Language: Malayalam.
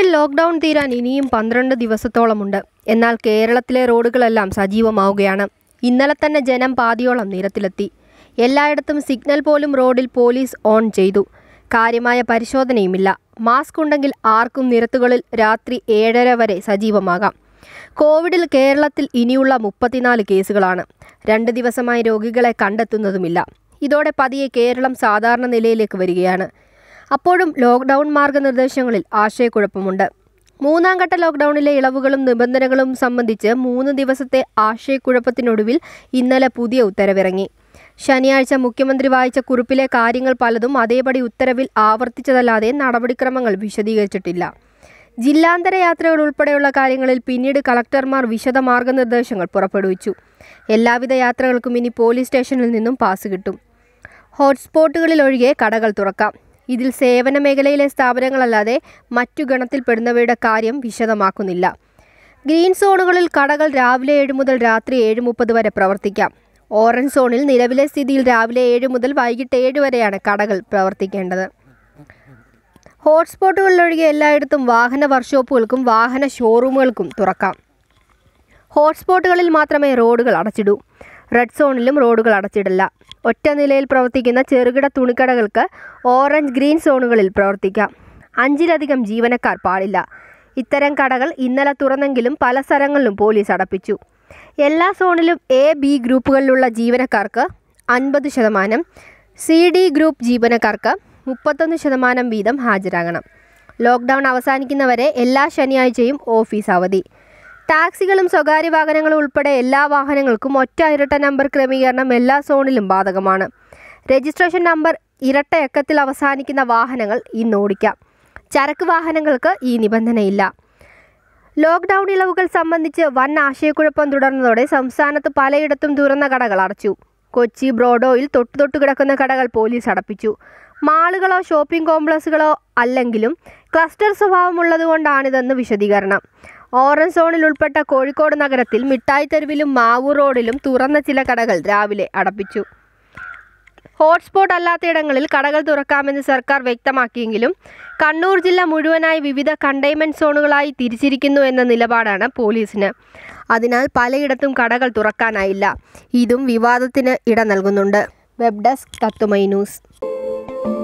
ലോക്ക്ഡൗൺ തീരാൻ ഇനിയും പന്ത്രണ്ട് ദിവസത്തോളമുണ്ട് എന്നാൽ കേരളത്തിലെ റോഡുകളെല്ലാം സജീവമാവുകയാണ് ഇന്നലെ തന്നെ ജനം പാതിയോളം നിരത്തിലെത്തി എല്ലായിടത്തും സിഗ്നൽ പോലും റോഡിൽ പോലീസ് ഓൺ ചെയ്തു കാര്യമായ പരിശോധനയുമില്ല മാസ്ക് ഉണ്ടെങ്കിൽ ആർക്കും നിരത്തുകളിൽ രാത്രി ഏഴര വരെ സജീവമാകാം കോവിഡിൽ കേരളത്തിൽ ഇനിയുള്ള മുപ്പത്തിനാല് കേസുകളാണ് രണ്ട് ദിവസമായി രോഗികളെ കണ്ടെത്തുന്നതുമില്ല ഇതോടെ പതിയെ കേരളം സാധാരണ നിലയിലേക്ക് വരികയാണ് അപ്പോഴും ലോക്ക്ഡൗൺ മാർഗനിർദ്ദേശങ്ങളിൽ ആശയക്കുഴപ്പമുണ്ട് മൂന്നാം ഘട്ട ലോക്ക്ഡൗണിലെ ഇളവുകളും നിബന്ധനകളും സംബന്ധിച്ച് മൂന്ന് ദിവസത്തെ ആശയക്കുഴപ്പത്തിനൊടുവിൽ ഇന്നലെ പുതിയ ഉത്തരവിറങ്ങി ശനിയാഴ്ച മുഖ്യമന്ത്രി വായിച്ച കുറിപ്പിലെ കാര്യങ്ങൾ പലതും അതേപടി ഉത്തരവിൽ ആവർത്തിച്ചതല്ലാതെ നടപടിക്രമങ്ങൾ വിശദീകരിച്ചിട്ടില്ല ജില്ലാന്തര യാത്രകൾ ഉൾപ്പെടെയുള്ള കാര്യങ്ങളിൽ പിന്നീട് കളക്ടർമാർ വിശദ മാർഗനിർദ്ദേശങ്ങൾ പുറപ്പെടുവിച്ചു എല്ലാവിധ യാത്രകൾക്കും ഇനി പോലീസ് സ്റ്റേഷനിൽ നിന്നും പാസ് കിട്ടും ഹോട്ട്സ്പോട്ടുകളിൽ ഒഴികെ കടകൾ തുറക്കാം ഇതിൽ സേവന മേഖലയിലെ സ്ഥാപനങ്ങളല്ലാതെ മറ്റു ഗണത്തിൽപ്പെടുന്നവയുടെ കാര്യം വിശദമാക്കുന്നില്ല ഗ്രീൻ സോണുകളിൽ കടകൾ രാവിലെ ഏഴ് മുതൽ രാത്രി ഏഴ് മുപ്പത് വരെ പ്രവർത്തിക്കാം ഓറഞ്ച് സോണിൽ നിലവിലെ സ്ഥിതിയിൽ രാവിലെ ഏഴ് മുതൽ വൈകിട്ട് ഏഴ് വരെയാണ് കടകൾ പ്രവർത്തിക്കേണ്ടത് ഹോട്ട്സ്പോട്ടുകളിലൊഴികെ എല്ലായിടത്തും വാഹന വർക്ക്ഷോപ്പുകൾക്കും വാഹന ഷോറൂമുകൾക്കും തുറക്കാം ഹോട്ട്സ്പോട്ടുകളിൽ മാത്രമേ റോഡുകൾ അടച്ചിടൂ റെഡ് സോണിലും റോഡുകൾ അടച്ചിടില്ല ഒറ്റ നിലയിൽ പ്രവർത്തിക്കുന്ന ചെറുകിട തുണിക്കടകൾക്ക് ഓറഞ്ച് ഗ്രീൻ സോണുകളിൽ പ്രവർത്തിക്കാം അഞ്ചിലധികം ജീവനക്കാർ പാടില്ല ഇത്തരം കടകൾ ഇന്നലെ തുറന്നെങ്കിലും പല സ്ഥലങ്ങളിലും പോലീസ് അടപ്പിച്ചു എല്ലാ സോണിലും എ ബി ഗ്രൂപ്പുകളിലുള്ള ജീവനക്കാർക്ക് അൻപത് ശതമാനം സി ഡി ഗ്രൂപ്പ് ജീവനക്കാർക്ക് മുപ്പത്തൊന്ന് ശതമാനം വീതം ഹാജരാകണം ലോക്ക്ഡൗൺ അവസാനിക്കുന്നവരെ എല്ലാ ശനിയാഴ്ചയും ഓഫീസ് അവധി ടാക്സികളും സ്വകാര്യ വാഹനങ്ങളും ഉൾപ്പെടെ എല്ലാ വാഹനങ്ങൾക്കും ഒറ്റ ഇരട്ട നമ്പർ ക്രമീകരണം എല്ലാ സോണിലും ബാധകമാണ് രജിസ്ട്രേഷൻ നമ്പർ ഇരട്ട എക്കത്തിൽ അവസാനിക്കുന്ന വാഹനങ്ങൾ ഇന്ന് ഓടിക്കാം ചരക്ക് വാഹനങ്ങൾക്ക് ഈ നിബന്ധനയില്ല ലോക്ക്ഡൗൺ ഇളവുകൾ സംബന്ധിച്ച് വൻ ആശയക്കുഴപ്പം തുടർന്നതോടെ സംസ്ഥാനത്ത് പലയിടത്തും തുറന്ന കടകൾ അടച്ചു കൊച്ചി ബ്രോഡോയിൽ തൊട്ടു തൊട്ടു കിടക്കുന്ന കടകൾ പോലീസ് അടപ്പിച്ചു മാളുകളോ ഷോപ്പിംഗ് കോംപ്ലക്സുകളോ അല്ലെങ്കിലും ക്ലസ്റ്റർ സ്വഭാവമുള്ളതുകൊണ്ടാണിതെന്ന് വിശദീകരണം ഓറഞ്ച് സോണിൽ ഉൾപ്പെട്ട കോഴിക്കോട് നഗരത്തിൽ മിഠായി തെരുവിലും മാവൂർ റോഡിലും തുറന്ന ചില കടകൾ രാവിലെ അടപ്പിച്ചു ഹോട്ട്സ്പോട്ട് അല്ലാത്തയിടങ്ങളിൽ കടകൾ തുറക്കാമെന്ന് സർക്കാർ വ്യക്തമാക്കിയെങ്കിലും കണ്ണൂർ ജില്ല മുഴുവനായി വിവിധ കണ്ടെയ്ൻമെന്റ് സോണുകളായി തിരിച്ചിരിക്കുന്നു എന്ന നിലപാടാണ് പോലീസിന് അതിനാൽ പലയിടത്തും കടകൾ തുറക്കാനായില്ല ഇതും വിവാദത്തിന് ഇട നൽകുന്നുണ്ട് വെബ് ഡെസ്ക് തത്തുമൈ ന്യൂസ്